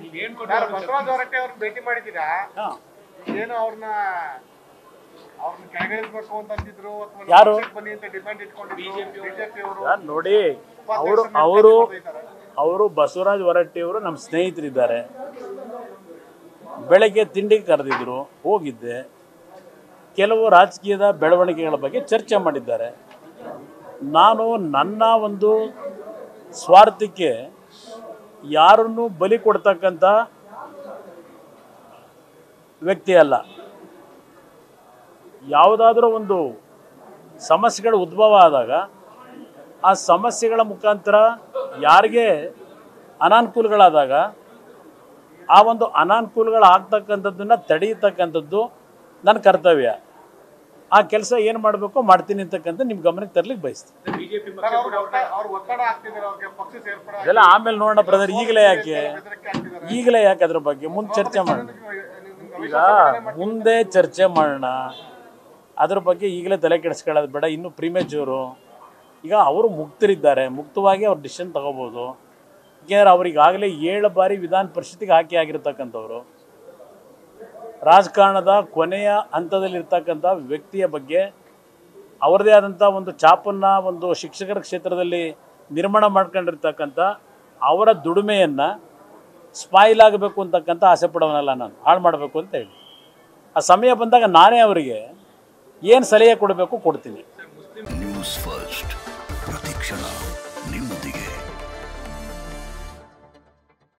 Sir Basavaraj Horatti ಅವ್ರನ್ನ ಭೇಟಿ ಮಾಡಿದ್ದೀರಾ ಹಾ. ಏನು ಅವ್ರನ್ನ ಅವ್ರನ್ನ ಕೆಳಗಿಳಿಸ್ಬೇಕು ಅಂತ ಅಂತಿದ್ರು ಅಥವಾ ಯಾರು? ಪಕ್ಷಕ್ಕೆ ಬನ್ನಿ ಅಂತ ಡಿಮ್ಯಾಂಡ್ ಇಟ್ಕೊಂಡಿದ್ರು ಬಿಜೆಪಿ ಅವರು ಯಾರ್ ನೋಡಿ ಅವರು ಅವರು ಅವರು ಬಸವರಾಜ್ ಹೊರಟ್ಟಿಯವರು ನಮ್ಮ ಸ್ನೇಹಿತರಿದ್ದಾರೆ ಬೆಳಗ್ಗೆ ತಿಂಡಿಗೆ ಕರೆದಿದ್ರು ಹೋಗಿದ್ದೆ ಕೆಲವು ರಾಜಕೀಯದ ಬೆಳವಣಿಗೆಗಳ ಬಗ್ಗೆ ಚರ್ಚೆ ಮಾಡಿದ್ದಾರೆ ನಾನು ನನ್ನ ಒಂದು ಸ್ವಾರ್ಥಕ್ಕೆ ಯಾರನ್ನು ಬಲಿ ಕೊಡ್ತಕ್ಕಂಥ ವ್ಯಕ್ತಿ ಅಲ್ಲ ಯಾವುದಾದ್ರೂ ಒಂದು ಸಮಸ್ಯೆಗಳು ಉದ್ಭವ ಆದಾಗ ಆ ಸಮಸ್ಯೆಗಳ ಮುಖಾಂತರ ಯಾರಿಗೆ ಅನಾನುಕೂಲಗಳಾದಾಗ ಆ ಒಂದು ಅನಾನುಕೂಲಗಳಾಗ್ತಕ್ಕಂಥದ್ದನ್ನು ತಡೆಯತಕ್ಕಂಥದ್ದು ನನ್ನ ಕರ್ತವ್ಯ ಆ ಕೆಲಸ ಏನು ಮಾಡಬೇಕು ಮಾಡ್ತೀನಿ ಅಂತಕ್ಕಂಥ ನಿಮ್ಮ ಗಮನಕ್ಕೆ ತರ್ಲಿಕ್ಕೆ ಬಯಸ್ತೀನಿ ಸರ್ ಅವ್ರು ಒತ್ತ- ಅವ್ರು ಒತ್ತಡ ಹಾಕ್ತಿದ್ದಾರೆ ಅವ್ರಿಗೆ ಪಕ್ಷ ಸೇರ್ಪಡೆ ಅದೆಲ್ಲ ಆಮೇಲೆ ನೋಡೋಣ ಬ್ರದರ್ ಈಗಲೇ ಯಾಕೆ ಬೆದರಿಕೆ ಹಾಕ್ತಿದ್ದಾರೆ ಈಗಲೇ ಯಾಕೆ ಅದ್ರ ಬಗ್ಗೆ ಮುಂದೆ ಚರ್ಚೆ ಮಾಡೋಣ ನಿಮ್ಗೆ ಈಗ ಮುಂದೆ ಚರ್ಚೆ ಮಾಡೋಣ ಅದ್ರ ಬಗ್ಗೆ ಈಗಲೇ ತಲೆ ಕೆಡಿಸ್ಕೊಳ್ಳೋದು ಬೇಡ ಇನ್ನು ಪ್ರಿಮೇಚೂರು ಈಗ ಅವರು ಮುಕ್ತರಿದ್ದಾರೆ ಮುಕ್ತವಾಗಿ ಅವ್ರು ಡಿಸಿಷನ್ ತಗೋಬೋದು ಯಾಕೆಂದ್ರೆ ಅವ್ರಿಗಾಗಲೇ ಏಳು ಬಾರಿ ವಿಧಾನ ಪರಿಷತ್ತಿಗೆ ಆಯ್ಕೆ ಆಗಿರ್ತಕ್ಕಂಥವ್ರು ರಾಜಕಾರಣದ ಕೊನೆಯ ಹಂತದಲ್ಲಿರ್ತಕ್ಕಂಥ ವ್ಯಕ್ತಿಯ ಬಗ್ಗೆ ಅವರದೇ ಆದಂಥ ಒಂದು ಚಾಪನ್ನು ಒಂದು ಶಿಕ್ಷಕರ ಕ್ಷೇತ್ರದಲ್ಲಿ ನಿರ್ಮಾಣ ಮಾಡ್ಕೊಂಡಿರ್ತಕ್ಕಂಥ ಅವರ ದುಡಿಮೆಯನ್ನು ಸ್ಪಾಯಿಲ್ ಆಗಬೇಕು ಅಂತಕ್ಕಂಥ ಆಸೆ ಪಡೋನಲ್ಲ ನಾನು ಹಾಳು ಮಾಡಬೇಕು ಅಂತ ಹೇಳಿ ಆ ಸಮಯ ಬಂದಾಗ ನಾನೇ ಅವರಿಗೆ ಏನು ಸಲಹೆ ಕೊಡಬೇಕು ಕೊಡ್ತೀನಿ ನ್ಯೂಸ್ ಫಸ್ಟ್